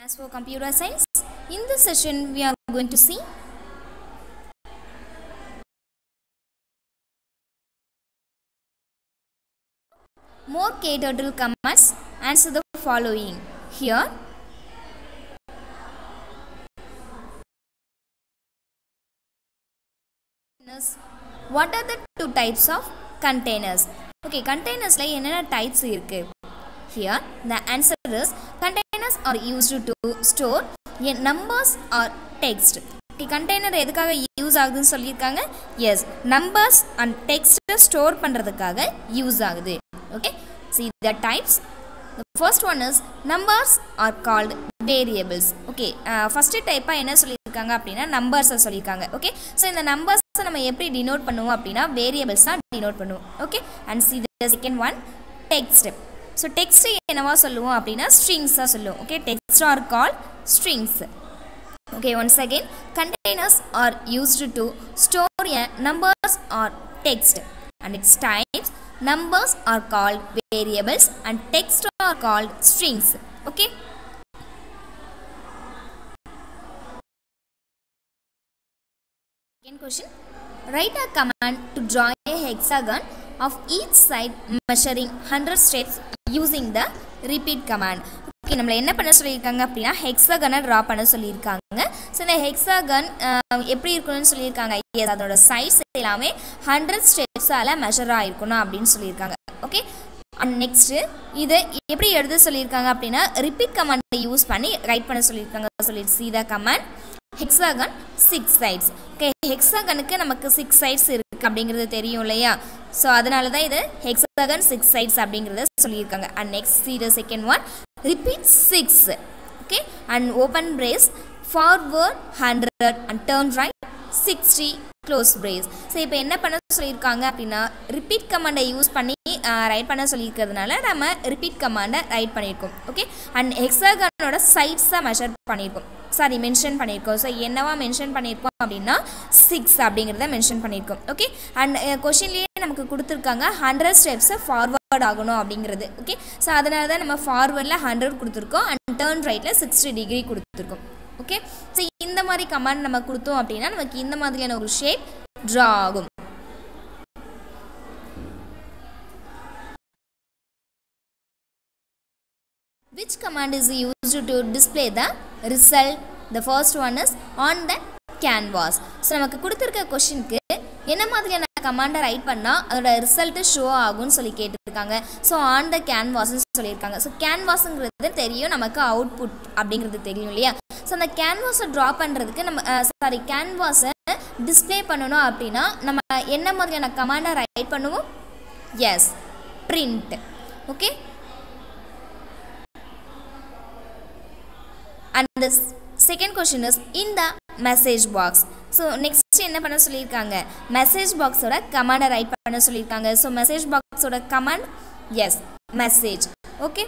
As for computer science, in this session we are going to see more KTurtle commands. Answer the following. Here, what are the two types of containers? Okay, containers like என்னென்ன types இருக்கு Here, the answer is containers are used to store a numbers or text. Okay, container எதுக்காக use ஆகுதுன்னு சொல்லியிருக்காங்க is numbers and டெக்ஸ்ட்டை store பண்ணுறதுக்காக use ஆகுது okay see the types the first one is numbers are called variables okay uh, first டைப்பாக என்ன சொல்லியிருக்காங்க அப்படின்னா நம்பர்ஸை சொல்லியிருக்காங்க ஓகே ஸோ இந்த நம்பர்ஸை நம்ம எப்படி டினோட் பண்ணுவோம் அப்படின்னா வேரியபிள்ஸ் தான் டினோட் பண்ணுவோம் okay and see the second one text so text என்னவா சொல்லுவோம் அப்படின்னா ஸ்ட்ரிங்ஸாக சொல்லுவோம் okay text are call strings okay once again containers are used to store a numbers or text and its types numbers are called variables and text are called strings okay second question write a command to draw a hexagon of each side measuring 100 steps using the repeat command okay நம்மளை என்ன பண்ண சொல்லியிருக்காங்க அப்படின்னா ஹெக்ஸாகனை draw பண்ண சொல்லியிருக்காங்க so இந்த hexagon எப்படி இருக்கணும்னு சொல்லியிருக்காங்க எஸ் அதோட சைஸ் எல்லாமே ஹண்ட்ரட் ஸ்டெப்ஸால் மெஷர் ஆகிருக்கணும் அப்படின்னு சொல்லியிருக்காங்க ஓகே அண்ட் நெக்ஸ்ட்டு இதை எப்படி எழுத சொல்லியிருக்காங்க அப்படின்னா ரிப்பீட் கமாண்டை யூஸ் பண்ணி ரைட் பண்ண சொல்லியிருக்காங்க சொல்லி see the command hexagon six sides okay ஹெக்ஸாகனுக்கு நமக்கு சிக்ஸ் சைட்ஸ் இருக்குது அப்படிங்கிறது தெரியும் இல்லையா ஸோ அதனால தான் இது ஹெக்ஸாகன் சிக்ஸ் சைட்ஸ் அப்படிங்கிறத சொல்லியிருக்காங்க and next see the second one repeat 6 okay and open brace forward 100 and turn right 60 close brace so இப்போ என்ன பண்ண சொல்லியிருக்காங்க அப்படின்னா ரிப்பீட் கமாண்டை யூஸ் பண்ணி ரைட் பண்ண சொல்லியிருக்கிறதுனால நம்ம ரிப்பீட் கமாண்டை ரைட் பண்ணியிருக்கோம் ஓகே அண்ட் ஹெக்ஸாகனோட சைட்ஸாக மெஷர் பண்ணியிருக்கோம் சாரி மென்ஷன் பண்ணியிருக்கோம் ஸோ என்னவா மென்ஷன் பண்ணியிருக்கோம் அப்படின்னா சிக்ஸ் அப்படிங்கிறத மென்ஷன் பண்ணியிருக்கோம் ஓகே அண்ட் கொஷின்லேயே நமக்கு கொடுத்துருக்காங்க ஹண்ட்ரட் ஸ்டெப்ஸை ஃபார்வர்ட் ஆகணும் அப்படிங்கிறது ஓகே ஸோ அதனால தான் நம்ம ஃபார்வர்டில் ஹண்ட்ரட் கொடுத்துருக்கோம் அண்ட் டேர்ன் ரைட்டில் சிக்ஸ்டி டிகிரி கொடுத்துருக்கோம் ஓகே ஸோ இந்த மாதிரி கமாண்ட் நம்ம கொடுத்தோம் அப்படின்னா நமக்கு இந்த மாதிரியான ஒரு ஷேப் ட்ரா ஆகும் which command is used to display the result the first one is on the canvas so நமக்கு கொடுத்துருக்க கொஷினுக்கு என்ன மாதிரியான கமாண்டை ரைட் பண்ணால் அதோட ரிசல்ட்டு ஷோ ஆகும்னு சொல்லி கேட்டிருக்காங்க ஸோ ஆன் த கேன்வாஸ்ன்னு சொல்லியிருக்காங்க ஸோ கேன்வாஸுங்கிறது தெரியும் நமக்கு அவுட்புட் அப்படிங்கிறது தெரியும் இல்லையா ஸோ அந்த கேன்வாஸை ட்ரா பண்ணுறதுக்கு நம்ம சாரி கேன்வாஸை டிஸ்பிளே பண்ணணும் அப்படின்னா நம்ம என்ன மாதிரியான கமாண்டை ரைட் பண்ணுவோம் is print okay and the second question is in the message box so next என்ன பண்ண சொல்லியிருக்காங்க மெசேஜ் பாக்ஸோட கமாண்டை ரைட் பண்ண சொல்லியிருக்காங்க ஸோ மெசேஜ் பாக்ஸோட command is message okay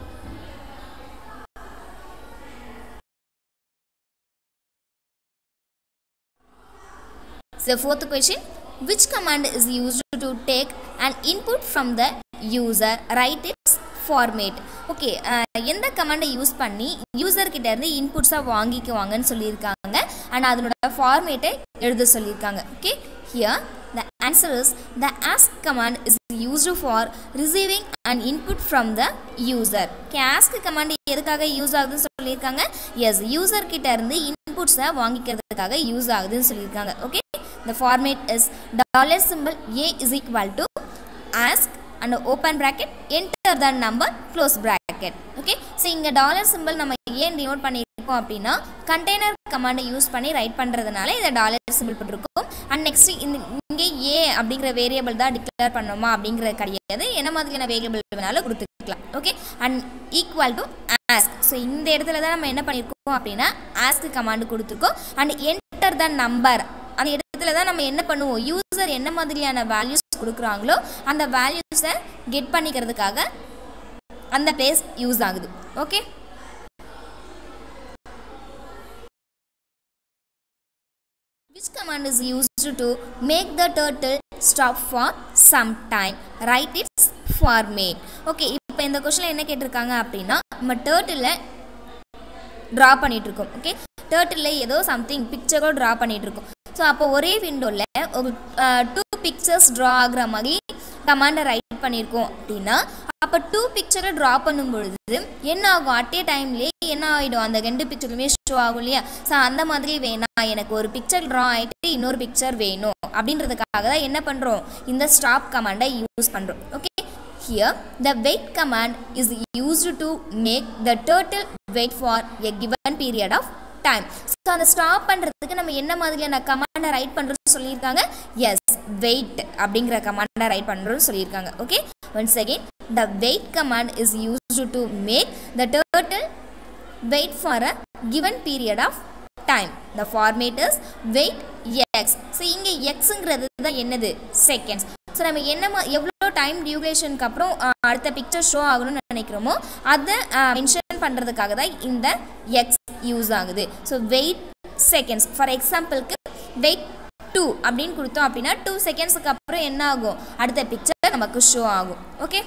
So fourth question, which command is used to take an input from the user, write its format? Okay எந்த கமாண்டை யூஸ் பண்ணி யூசர்கிட்ட இருந்து இன்புட்ஸாக வாங்கிக்குவாங்கன்னு சொல்லியிருக்காங்க அண்ட் அதனோட ஃபார்மேட்டை எழுத சொல்லியிருக்காங்க okay here The answer is the ask command is used for receiving an input from the user. Okay, ask command எதுக்காக யூஸ் ஆகுதுன்னு சொல்லியிருக்காங்க எஸ் யூசர் கிட்ட இருந்து இன்புட்ஸை வாங்கிக்கிறதுக்காக யூஸ் ஆகுதுன்னு சொல்லியிருக்காங்க okay the format is dollar symbol a is equal to ask and open bracket enter the number close bracket okay so இங்கே dollar simple நம்ம ஏன் டினோட் பண்ணியிருக்கோம் அப்படின்னா கண்டெய்னர் கமாண்டை யூஸ் பண்ணி ரைட் பண்ணுறதுனால இதை டாலர் சிம்பிள் போட்டிருக்கோம் அண்ட் நெக்ஸ்ட் இந்த இங்கே ஏ அப்படிங்கிற வேரியபிள் தான் டிக்ளேர் பண்ணோமா அப்படிங்கிறது கிடையாது என்ன மாதிரியான வேரியபிள் வேணாலும் கொடுத்துக்கலாம் okay and equal to ask so இந்த இடத்துல தான் நம்ம என்ன பண்ணியிருக்கோம் அப்படின்னா ஆஸ்க் கமாண்டு கொடுத்துருக்கோம் அண்ட் என்டர் த நம்பர் அந்த இடத்துல தான் நம்ம என்ன பண்ணுவோம் யூசர் என்ன மாதிரியான வேல்யூஸ் கொடுக்குறாங்களோ அந்த வேல்யூஸை கெட் பண்ணிக்கிறதுக்காக அந்த பிளேஸ் யூஸ் ஆகுது okay Which command is used to make the turtle stop for some time? Write its format. Okay இப்போ இந்த கொஸ்டினில் என்ன கேட்டிருக்காங்க அப்படின்னா நம்ம டேர்ட்டில் ட்ரா பண்ணிகிட்ருக்கோம் ஓகே டேர்ட்டில் ஏதோ சம்திங் பிக்சரோ ட்ரா பண்ணிகிட்ருக்கோம் ஸோ அப்போ ஒரே விண்டோவில் ஒரு டூ பிக்சர்ஸ் ட்ரா ஆகுற மாதிரி கமாண்டை ரைட் பண்ணியிருக்கோம் அப்படின்னா அப்போ டூ பிக்சரை ட்ரா பண்ணும் பொழுது என்ன ஆகும் அட் ஏ டைம்லேயே என்ன ஆகிடும் அந்த ரெண்டு பிக்சருமே ஷோ ஆகும் இல்லையா ஸோ அந்த மாதிரி வேணாம் எனக்கு ஒரு பிக்சர் ட்ரா ஆகிட்டு இன்னொரு பிக்சர் வேணும் அப்படின்றதுக்காக தான் என்ன பண்ணுறோம் இந்த ஸ்டாப் கமாண்டை யூஸ் பண்ணுறோம் okay Here, the wait command is used to make the turtle wait for a given period of time. So அந்த ஸ்டாப் பண்ணுறதுக்கு நம்ம என்ன மாதிரியான கமாண்டை ரைட் பண்ணுறோம்னு சொல்லியிருக்காங்க எஸ் வெயிட் அப்படிங்கிற கமாண்டை ரைட் பண்ணுறோம்னு சொல்லியிருக்காங்க okay once again the wait command is used to make the turtle wait for a given period of time the format is wait X so இங்கே எக்ஸுங்கிறது தான் என்னது செகண்ட்ஸ் ஸோ நம்ம என்ன மா எவ்வளோ டைம் டியூரேஷனுக்கு அப்புறம் அடுத்த பிக்சர் ஷோ ஆகணும்னு நினைக்கிறோமோ அதை மென்ஷன் பண்ணுறதுக்காக தான் இந்த எக்ஸ் யூஸ் ஆகுது ஸோ வெயிட் செகண்ட்ஸ் ஃபார் எக்ஸாம்பிளுக்கு வெயிட் டூ அப்படின்னு கொடுத்தோம் அப்படின்னா டூ செகண்ட்ஸுக்கு அப்புறம் என்ன ஆகும் அடுத்த பிக்சர் நமக்கு ஷோ ஆகும் okay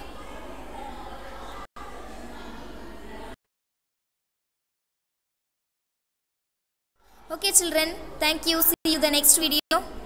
Okay children, thank you. See you the next video.